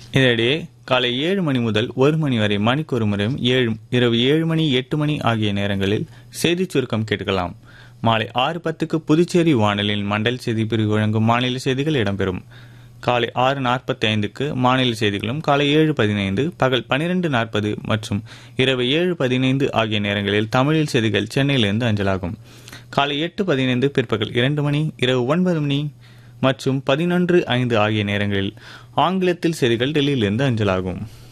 இதனிடையே காலை ஏழு மணி முதல் ஒரு மணி வரை மணிக்கு ஒரு முறையும் ஏழு இரவு ஏழு மணி எட்டு மணி ஆகிய நேரங்களில் செய்திச் சுருக்கம் கேட்கலாம் மாலை ஆறு பத்துக்கு புதுச்சேரி வானொலியின் மண்டல் செய்தி பிரிவு வழங்கும் மாநில செய்திகள் இடம்பெறும் காலை ஆறு நாற்பத்தி ஐந்துக்கு மாநில செய்திகளும் காலை ஏழு பதினைந்து பகல் பனிரெண்டு நாற்பது மற்றும் இரவு ஏழு பதினைந்து ஆகிய நேரங்களில் தமிழில் செய்திகள் சென்னையிலிருந்து அஞ்சலாகும் காலை எட்டு பதினைந்து பிற்பகல் இரண்டு மணி இரவு ஒன்பது மணி மற்றும் பதினொன்று ஐந்து ஆகிய நேரங்களில் ஆங்கிலத்தில் செய்திகள் டெல்லியிலிருந்து அஞ்சலாகும்